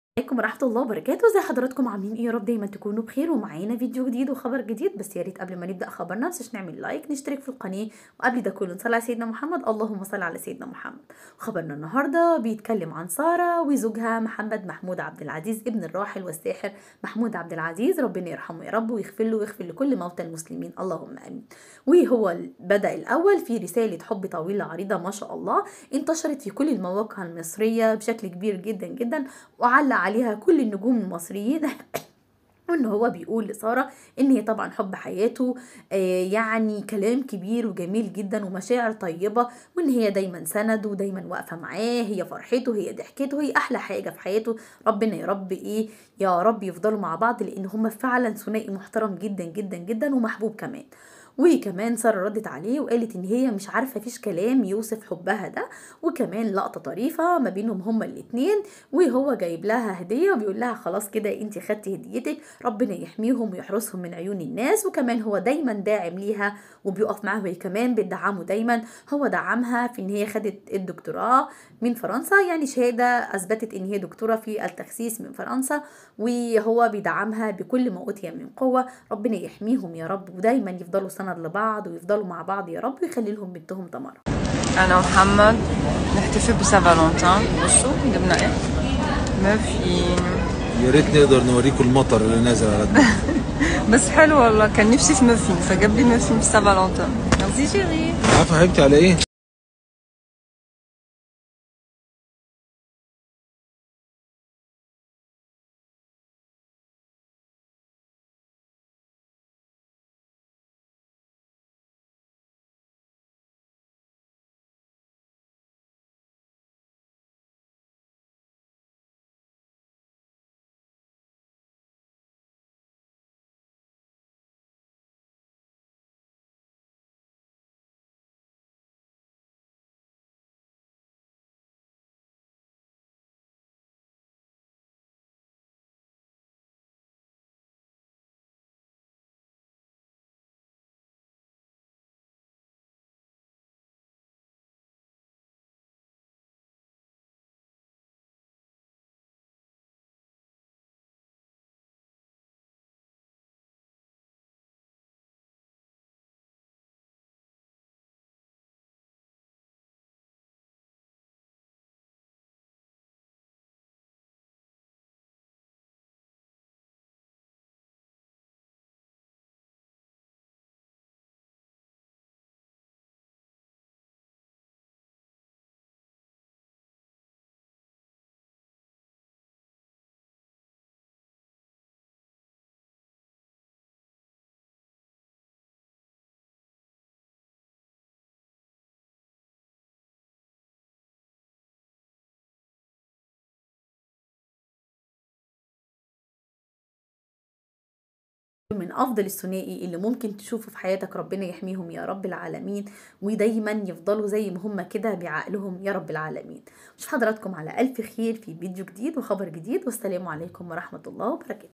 عليكم ورحمة الله وبركاته ازي حضراتكم عاملين ايه يا رب دايما تكونوا بخير ومعانا فيديو جديد وخبر جديد بس يا ريت قبل ما نبدا خبرنا متنساش نعمل لايك نشترك في القناه وقبل ده كله نصلي على سيدنا محمد اللهم صل على سيدنا محمد خبرنا النهارده بيتكلم عن ساره وزوجها محمد محمود عبد العزيز ابن الراحل والساحر محمود عبد العزيز ربنا يرحمه يا رب ويغفر له ويغفر لكل موتى المسلمين اللهم امين وهو بدا الاول في رساله حب طويله عريضه ما شاء الله انتشرت في كل المواقع المصريه بشكل كبير جدا جدا وعلق عليها كل النجوم المصريين وان هو بيقول لساره ان هي طبعا حب حياته آه يعني كلام كبير وجميل جدا ومشاعر طيبه وان هي دايما سند ودايما واقفه معاه هي فرحته هي ضحكته هي احلى حاجه في حياته ربنا يا رب ايه يا رب يفضلوا مع بعض لان هم فعلا ثنائي محترم جدا جدا جدا ومحبوب كمان وكمان سارة ردت عليه وقالت ان هي مش عارفة فيش كلام يوصف حبها ده وكمان لقطة طريفة ما بينهم هما الاتنين وهو جايب لها هدية وبيقول لها خلاص كده انت خدتي هديتك ربنا يحميهم ويحرسهم من عيون الناس وكمان هو دايما داعم ليها وبيقف معاها وهي كمان بتدعمه دايما هو دعمها في ان هي خدت الدكتوراه من فرنسا يعني شهادة اثبتت ان هي دكتورة في التخسيس من فرنسا وهو بيدعمها بكل ما اوتي من قوة ربنا يحميهم يا رب ودايما يفضلوا سند لبعض ويفضلوا مع بعض يا رب ويخلي لهم بنتهم تمر انا ومحمد نحتفل بسان فالنتين بصوا جبنا ايه مافين يا ريت نقدر نوريكم المطر اللي نازل على الدنيا بس حلو والله كان نفسي في مافين فجاب لي مافين في سان فالنتين ميرسي شيري عارفه حبيبتي على ايه؟ من افضل الثنائي اللي ممكن تشوفه في حياتك ربنا يحميهم يا رب العالمين ودايما يفضلوا زي ما هم كده بعقلهم يا رب العالمين مش حضراتكم على الف خير في فيديو جديد وخبر جديد والسلام عليكم ورحمه الله وبركاته